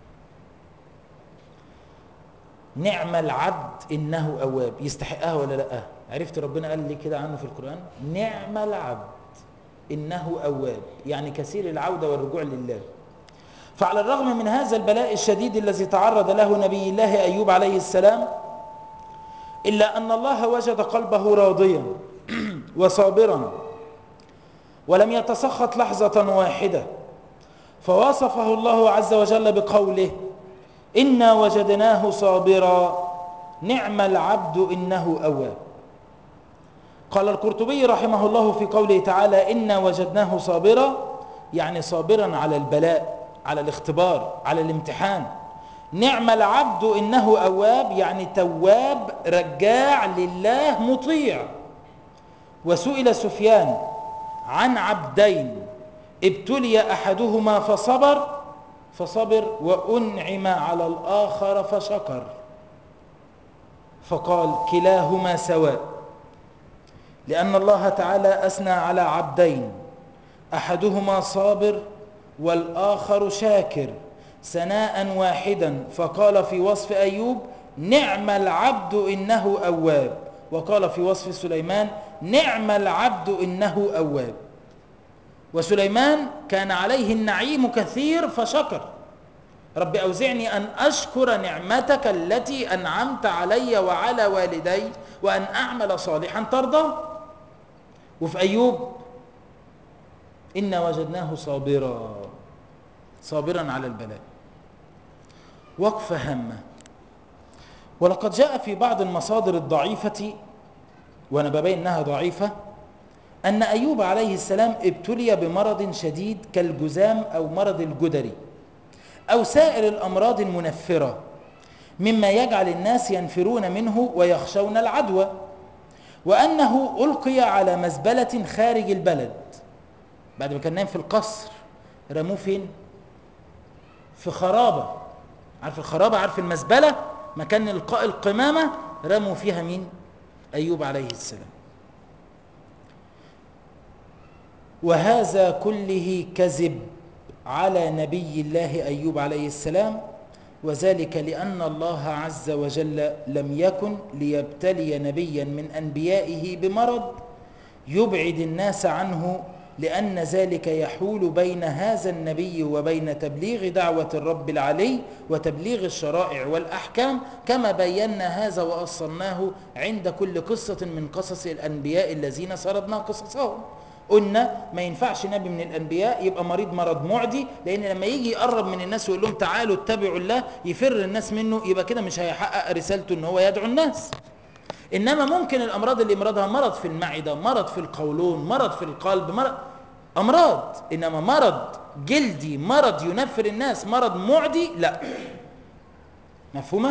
نعم العبد انه اواب يستحقها ولا لا عرفت ربنا قال لي كده عنه في القران نعم العبد انه اواب يعني كثير العوده والرجوع لله فعلى الرغم من هذا البلاء الشديد الذي تعرض له نبي الله ايوب عليه السلام الا ان الله وجد قلبه راضيا وصابرا ولم يتسخط لحظه واحده فوصفه الله عز وجل بقوله انا وجدناه صابرا نعم العبد انه اواب قال القرطبي رحمه الله في قوله تعالى انا وجدناه صابرا يعني صابرا على البلاء على الاختبار على الامتحان نعم العبد انه اواب يعني تواب رجاع لله مطيع وسئل سفيان عن عبدين ابتلي احدهما فصبر فصبر وانعم على الاخر فشكر فقال كلاهما سواء لان الله تعالى اثنى على عبدين احدهما صابر والاخر شاكر ثناء واحدا فقال في وصف ايوب نعم العبد انه اواب وقال في وصف سليمان نعم العبد انه اواب وسليمان كان عليه النعيم كثير فشكر رب أوزعني أن أشكر نعمتك التي أنعمت علي وعلى والدي وأن أعمل صالحا ترضى وفي أيوب إنا وجدناه صابرا صابرا على البلاء وقفة هامة ولقد جاء في بعض المصادر الضعيفة وأنا ببين أنها ضعيفة أن أيوب عليه السلام ابتلي بمرض شديد كالجزام أو مرض الجدري أو سائر الأمراض المنفرة مما يجعل الناس ينفرون منه ويخشون العدوى وأنه ألقي على مزبلة خارج البلد بعد ما كان نايم في القصر رموه فين؟ في خرابة عارف الخرابة عارف المزبلة مكان إلقاء القمامة رموا فيها مين؟ أيوب عليه السلام وهذا كله كذب على نبي الله ايوب عليه السلام وذلك لان الله عز وجل لم يكن ليبتلي نبيا من انبيائه بمرض يبعد الناس عنه لان ذلك يحول بين هذا النبي وبين تبليغ دعوه الرب العلي وتبليغ الشرائع والاحكام كما بينا هذا واصلناه عند كل قصه من قصص الانبياء الذين سردنا قصصهم قلنا ما ينفعش نبي من الانبياء يبقى مريض مرض معدي لان لما يجي يقرب من الناس ويقول لهم تعالوا اتبعوا الله يفر الناس منه يبقى كده مش هيحقق رسالته ان هو يدعو الناس انما ممكن الامراض اللي يمرضها مرض في المعده مرض في القولون مرض في القلب مرض أمراض إنما مرض جلدي مرض ينفر الناس مرض معدي لا مفهومة؟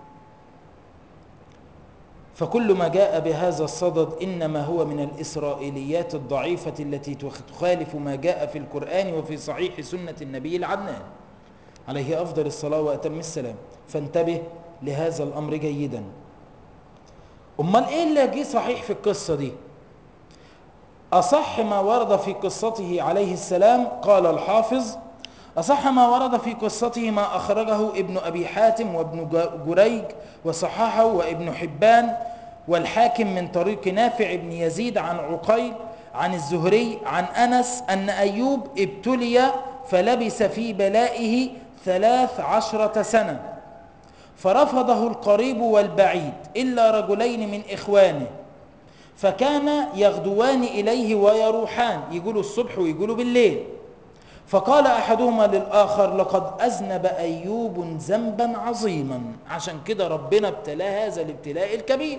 فكل ما جاء بهذا الصدد إنما هو من الإسرائيليات الضعيفة التي تخالف ما جاء في القرآن وفي صحيح سنة النبي العدنان عليه أفضل الصلاة وأتم السلام فانتبه لهذا الأمر جيدا أمال إيه اللي جه صحيح في القصة دي أصح ما ورد في قصته عليه السلام قال الحافظ أصح ما ورد في قصته ما أخرجه ابن أبي حاتم وابن جريج وصححه وابن حبان والحاكم من طريق نافع بن يزيد عن عقيل عن الزهري عن أنس أن أيوب ابتلي فلبس في بلائه ثلاث عشرة سنة فرفضه القريب والبعيد إلا رجلين من إخوانه فكان يغدوان إليه ويروحان يقولوا الصبح ويقولوا بالليل فقال أحدهما للآخر لقد أذنب أيوب ذنبا عظيما عشان كده ربنا ابتلاه هذا الابتلاء الكبير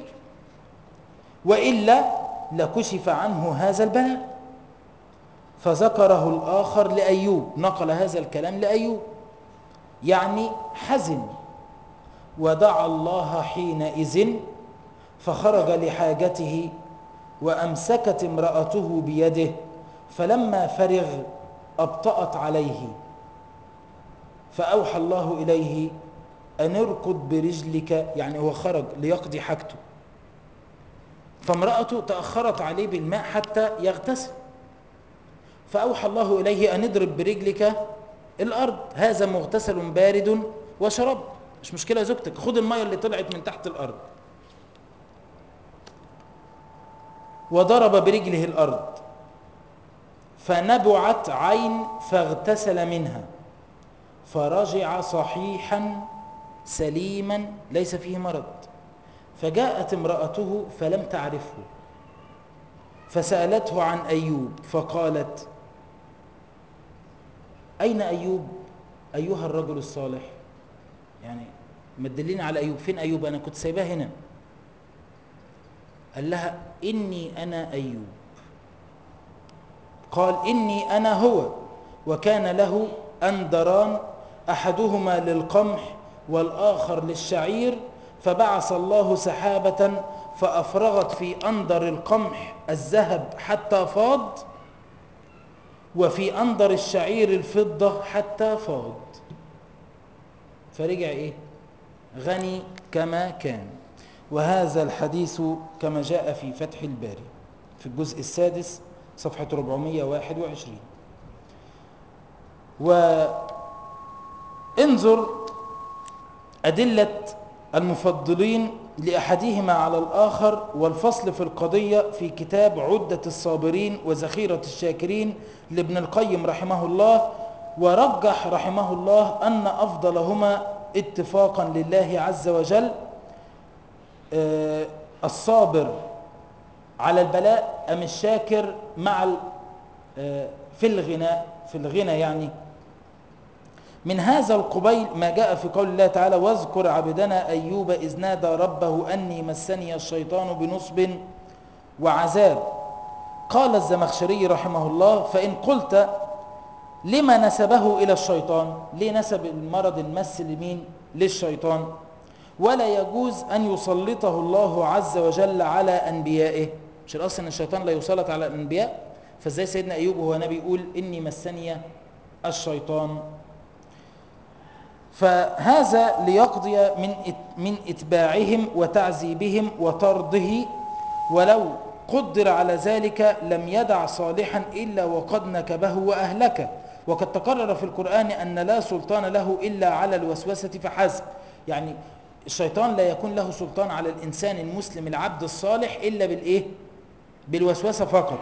وإلا لكشف عنه هذا البلاء فذكره الآخر لأيوب نقل هذا الكلام لأيوب يعني حزن ودعا الله حينئذ فخرج لحاجته وأمسكت امرأته بيده فلما فرغ أبطأت عليه فأوحى الله إليه أن اركض برجلك يعني هو خرج ليقضي حاجته فامرأته تأخرت عليه بالماء حتى يغتسل فأوحى الله إليه أن اضرب برجلك الأرض هذا مغتسل بارد وشرب مش مشكلة زوجتك خد المية اللي طلعت من تحت الأرض وضرب برجله الأرض فنبعت عين فاغتسل منها فرجع صحيحا سليما ليس فيه مرض فجاءت امرأته فلم تعرفه فسألته عن أيوب فقالت أين أيوب أيها الرجل الصالح يعني مدلين على أيوب فين أيوب أنا كنت سايباه هنا قال لها إني أنا أيوب قال إني أنا هو وكان له أندران أحدهما للقمح والآخر للشعير فبعث الله سحابة فأفرغت في أندر القمح الذهب حتى فاض وفي أندر الشعير الفضة حتى فاض فرجع إيه غني كما كان وهذا الحديث كما جاء في فتح الباري في الجزء السادس صفحة 421 وانظر أدلة المفضلين لأحدهما على الآخر والفصل في القضية في كتاب عدة الصابرين وذخيرة الشاكرين لابن القيم رحمه الله ورجح رحمه الله أن أفضلهما اتفاقا لله عز وجل الصابر على البلاء أم الشاكر مع في الغناء في الغنى يعني من هذا القبيل ما جاء في قول الله تعالى واذكر عبدنا أيوب إذ نادى ربه أني مسني الشيطان بنصب وعذاب قال الزمخشري رحمه الله فإن قلت لما نسبه إلى الشيطان ليه نسب المرض المس لمين للشيطان ولا يجوز أن يسلطه الله عز وجل على أنبيائه مش الأصل أن الشيطان لا يسلط على الأنبياء فازاي سيدنا أيوب وهو نبي يقول إني مسني الشيطان فهذا ليقضي من من اتباعهم وتعذيبهم وطرده ولو قدر على ذلك لم يدع صالحا الا وقد نكبه واهلكه وقد تقرر في القران ان لا سلطان له الا على الوسوسه فحسب يعني الشيطان لا يكون له سلطان على الانسان المسلم العبد الصالح الا بالايه بالوسوسه فقط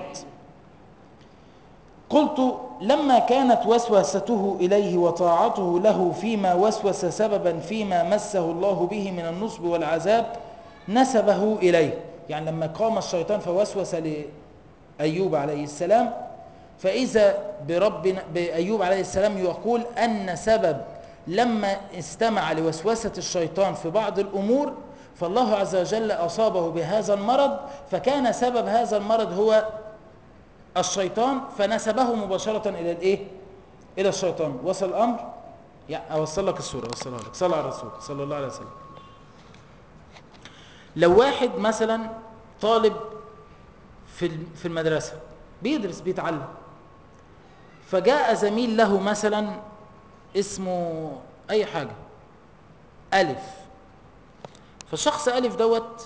قلت لما كانت وسوسته إليه وطاعته له فيما وسوس سببا فيما مسه الله به من النصب والعذاب نسبه إليه يعني لما قام الشيطان فوسوس لأيوب عليه السلام فإذا بربنا بأيوب عليه السلام يقول أن سبب لما استمع لوسوسة الشيطان في بعض الأمور فالله عز وجل أصابه بهذا المرض فكان سبب هذا المرض هو الشيطان فنسبه مباشرة إلى الإيه؟ إلى الشيطان وصل الأمر؟ يعني أوصل لك الصورة أوصلها لك صلى على الرسول صلى الله عليه وسلم لو واحد مثلا طالب في في المدرسة بيدرس بيتعلم فجاء زميل له مثلا اسمه أي حاجة ألف فالشخص ألف دوت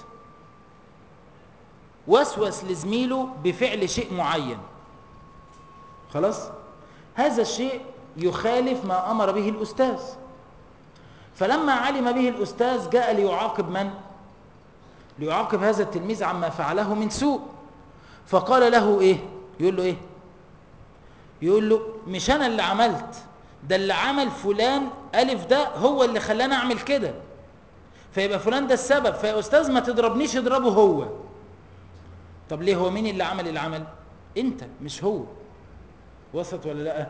وسوس لزميله بفعل شيء معين خلاص هذا الشيء يخالف ما أمر به الأستاذ فلما علم به الأستاذ جاء ليعاقب من؟ ليعاقب هذا التلميذ عما فعله من سوء فقال له إيه؟ يقول له إيه؟ يقول له مش أنا اللي عملت ده اللي عمل فلان ألف ده هو اللي خلاني أعمل كده فيبقى فلان ده السبب فيا أستاذ ما تضربنيش اضربه هو طب ليه هو مين اللي عمل العمل انت مش هو وسط ولا لا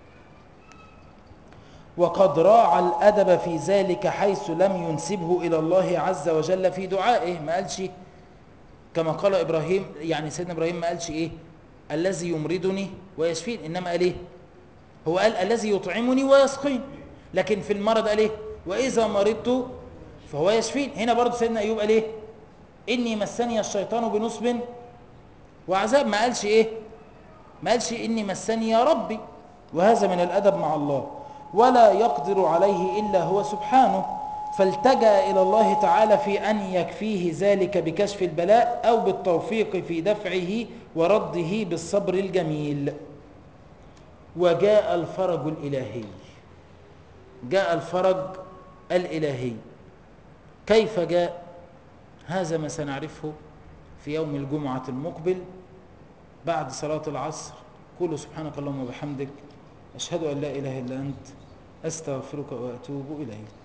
وقد راعى الأدب في ذلك حيث لم ينسبه إلى الله عز وجل في دعائه ما قالش كما قال إبراهيم يعني سيدنا إبراهيم ما قالش إيه الذي يمرضني ويشفين إنما قال إيه هو قال الذي يطعمني ويسقين لكن في المرض قال إيه وإذا مرضت فهو يشفين هنا برضه سيدنا أيوب قال إيه إني مسني الشيطان بنصب وعذاب ما قالش إيه ما قالش إني مسني يا ربي وهذا من الأدب مع الله ولا يقدر عليه إلا هو سبحانه فالتجأ إلى الله تعالى في أن يكفيه ذلك بكشف البلاء أو بالتوفيق في دفعه ورده بالصبر الجميل وجاء الفرج الإلهي جاء الفرج الإلهي كيف جاء هذا ما سنعرفه في يوم الجمعة المقبل بعد صلاة العصر قولوا سبحانك اللهم وبحمدك أشهد أن لا إله إلا أنت أستغفرك وأتوب إليك